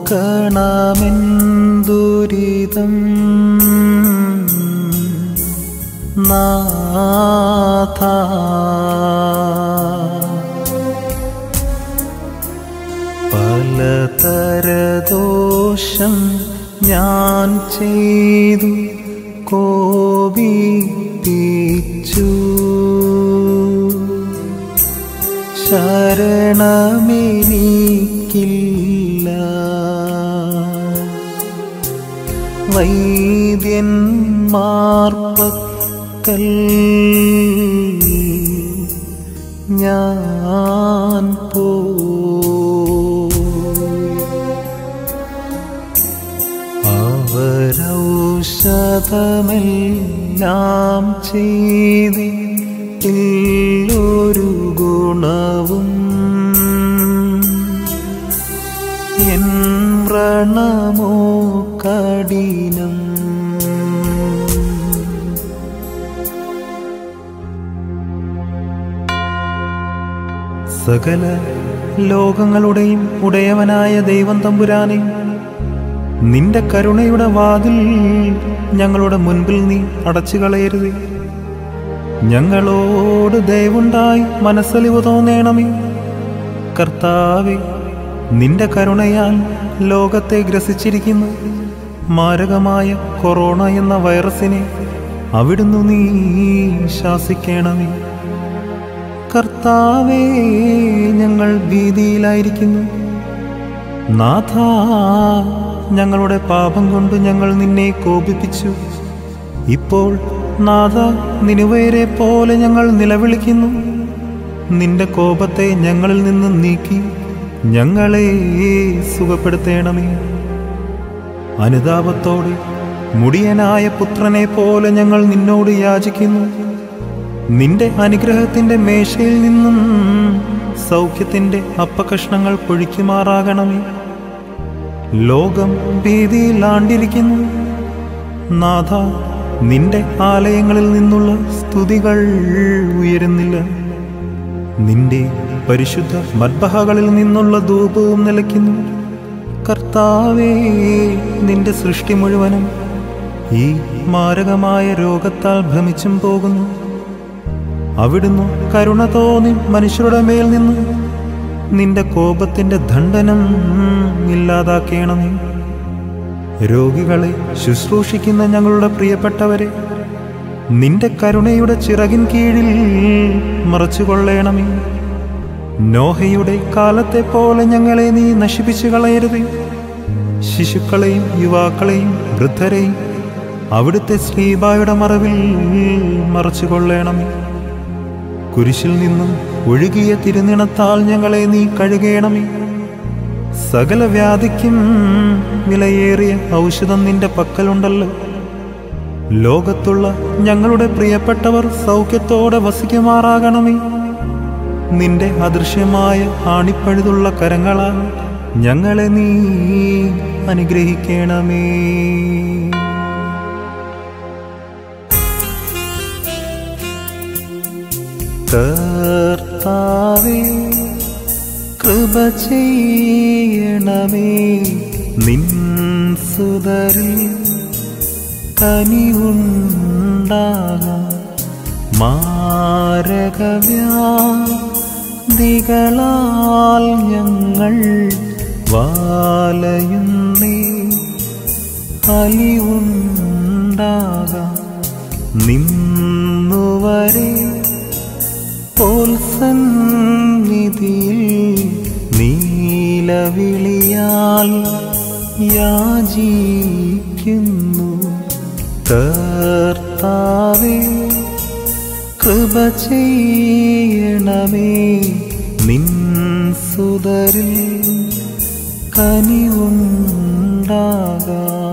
ദുരിതം നാഥ പലതരദോഷം ഞാൻ ചെയ്തു കോപിപ്പിച്ചു ശരണമെനിക്കില്ല വൈദ്യന്മാർപ്പക്കൽ ഞാൻ പോയി അവരൗഷധമെല്ലാം ചെയ്തില്ലൊരു ഗുണവും എൻ വ്രണമോ കഠിനം സകല ലോകങ്ങളുടെയും ഉടയവനായ ദൈവം തമ്പുരാനെ നിന്റെ കരുണയുടെ വാതിൽ ഞങ്ങളുടെ മുൻപിൽ നീ അടച്ചു കളയരുതേ ഞങ്ങളോട് ദയവുണ്ടായി മനസ്സലിവ് തോന്നേണമേ കർത്താവെ നിന്റെ കരുണയാൽ ലോകത്തെ ഗ്രസിച്ചിരിക്കുന്നു മാരകമായ കൊറോണ എന്ന വൈറസിനെ അവിടുന്ന് നീ ശാസിക്കണമേ കർത്താവേ ഞങ്ങൾ ഭീതിയിലായിരിക്കുന്നു നാഥ ഞങ്ങളുടെ പാപം കൊണ്ട് ഞങ്ങൾ നിന്നെ കോപിപ്പിച്ചു ഇപ്പോൾ നാഥ നിനുവേരെ പോലെ ഞങ്ങൾ നിലവിളിക്കുന്നു നിന്റെ കോപത്തെ ഞങ്ങളിൽ നിന്ന് നീക്കി ഞങ്ങളെ സുഖപ്പെടുത്തേണമേ അനുതാപത്തോടെ മുടിയനായ പുത്രനെ പോലെ ഞങ്ങൾ നിന്നോട് യാചിക്കുന്നു നിന്റെ അനുഗ്രഹത്തിന്റെ മേശയിൽ നിന്നും സൗഖ്യത്തിന്റെ അപ്പകഷ്ണങ്ങൾ പൊഴിക്കുമാറാകണമേ ലോകം ഭീതിയിലാണ്ടിരിക്കുന്നു നാഥ നിന്റെ ആലയങ്ങളിൽ നിന്നുള്ള സ്തുതികൾ ഉയരുന്നില്ല നിന്റെ പരിശുദ്ധ മദ്ബഹകളിൽ നിന്നുള്ള ധൂപവും നിലയ്ക്കുന്നു കർത്താവേ നിന്റെ സൃഷ്ടി മുഴുവനും ഈ മാരകമായ രോഗത്താൽ ഭ്രമിച്ചും പോകുന്നു അവിടുന്ന് കരുണ തോന്നി മനുഷ്യരുടെ മേൽ നിന്ന് നിന്റെ കോപത്തിന്റെ ദണ്ഡനം ഇല്ലാതാക്കേണമേ രോഗികളെ ശുശ്രൂഷിക്കുന്ന ഞങ്ങളുടെ പ്രിയപ്പെട്ടവരെ നിന്റെ കരുണയുടെ ചിറകിൻ കീഴിൽ മറച്ചുകൊള്ളേണമേ നോഹയുടെ കാലത്തെ പോലെ ഞങ്ങളെ നീ നശിപ്പിച്ചു കളയരുതേ ശിശുക്കളെയും യുവാക്കളെയും വൃദ്ധരെയും അവിടുത്തെ ശ്രീബായുടെ മറവിൽ മറച്ചുകൊള്ളേണമേ കുരിശിൽ നിന്നും ഒഴുകിയ തിരുനിണത്താൽ ഞങ്ങളെ നീ കഴുകേണമേ സകല വ്യാധിക്കും വിലയേറിയ ഔഷധം നിന്റെ പക്കലുണ്ടല്ലോ ലോകത്തുള്ള ഞങ്ങളുടെ പ്രിയപ്പെട്ടവർ സൗഖ്യത്തോടെ വസിക്കുമാറാകണമേ നിന്റെ അദൃശ്യമായ ആണിപ്പഴുതുള്ള കരങ്ങളാൽ ഞങ്ങളെ നീ അനുഗ്രഹിക്കണമേ കർത്താവേ കൃപ ചെയ്യണമേ നിൻ സുതരിൽ കനിവുണ്ടാകാം മാരകവ്യാധികളാൽ ഞങ്ങൾ വാലയുന്നേ അലിവുണ്ടാകാം നിന്നുവരെ പോൽസന്നിധിയിൽ നീലവിളിയാൽ യാചിക്കുന്നു കർത്താവേ കൃപ ചെയ്യണമേ നിൻ സുതരിൽ കനിവുണ്ടാകാം